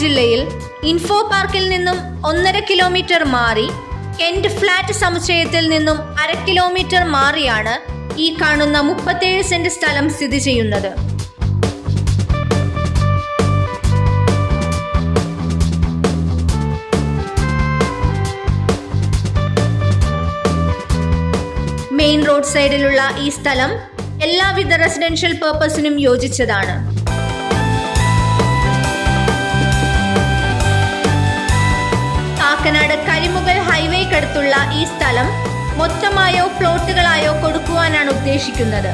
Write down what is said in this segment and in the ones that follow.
ജില്ലയിൽ ഇൻഫോ പാർക്കിൽ നിന്നും ഒന്നര കിലോമീറ്റർ മാറി കെന്റ് ഫ്ലാറ്റ് സമുച്ചയത്തിൽ നിന്നും അര കിലോമീറ്റർ മാറിയാണ് ഈ കാണുന്ന മുപ്പത്തേഴ് സെന്റ് സ്ഥലം സ്ഥിതി ചെയ്യുന്നത് മെയിൻ റോഡ് സൈഡിലുള്ള ഈ സ്ഥലം എല്ലാവിധ റെസിഡൻഷ്യൽ പർപ്പസിനും യോജിച്ചതാണ് കാക്കനാട് കരിമുകൾ ഹൈവേക്കടുത്തുള്ള ഈ സ്ഥലം മൊത്തമായോ പ്ലോട്ടുകളായോ കൊടുക്കുവാനാണ് ഉദ്ദേശിക്കുന്നത്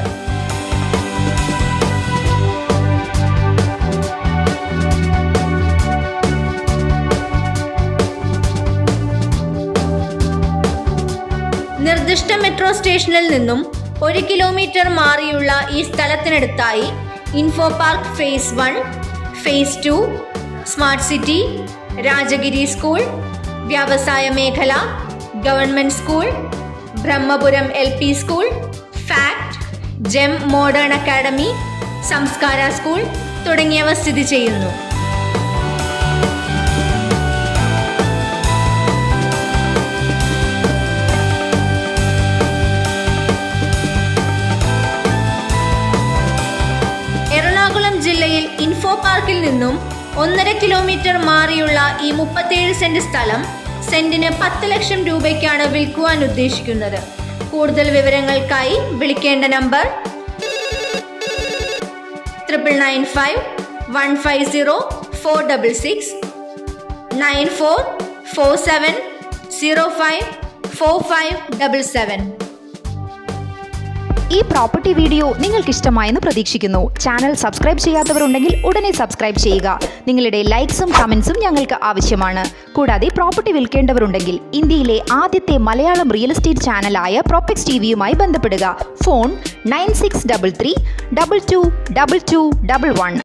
നിർദ്ദിഷ്ട മെട്രോ സ്റ്റേഷനിൽ നിന്നും ഒരു കിലോമീറ്റർ മാറിയുള്ള ഈ സ്ഥലത്തിനടുത്തായി Infopark phase one phase two smart city Rajagiri school വ്യവസായ മേഖല government school Brahmapuram L P school FACT Gem modern academy Samskara school തുടങ്ങിയവ സ്ഥിതി ചെയ്യുന്നു എറണാകുളം ജില്ലയിൽ ഇൻഫോ പാർക്കിൽ നിന്നും ഒന്നര കിലോമീറ്റർ മാറിയുള്ള ഈ മുപ്പത്തേഴ് സെന്റ് സ്ഥലം സെന്റിന് പത്ത് ലക്ഷം രൂപയ്ക്കാണ് വിൽക്കുവാൻ ഉദ്ദേശിക്കുന്നത് കൂടുതൽ വിവരങ്ങൾക്കായി വിളിക്കേണ്ട number triple nine five one five zero four double six nine four four seven zero five four five double seven ഈ പ്രോപ്പർട്ടി വീഡിയോ നിങ്ങൾക്ക് ഇഷ്ടമായെന്ന് പ്രതീക്ഷിക്കുന്നു ചാനൽ സബ്സ്ക്രൈബ് ചെയ്യാത്തവരുണ്ടെങ്കിൽ ഉടനെ സബ്സ്ക്രൈബ് ചെയ്യുക നിങ്ങളുടെ ലൈക്സും കമൻസും ഞങ്ങൾക്ക് ആവശ്യമാണ് കൂടാതെ പ്രോപ്പർട്ടി വിൽക്കേണ്ടവരുണ്ടെങ്കിൽ ഇന്ത്യയിലെ ആദ്യത്തെ മലയാളം റിയൽ എസ്റ്റേറ്റ് ചാനലായ പ്രോപ്പക്സ് ടി വിയുമായി ബന്ധപ്പെടുക phone nine six double three double two double two double one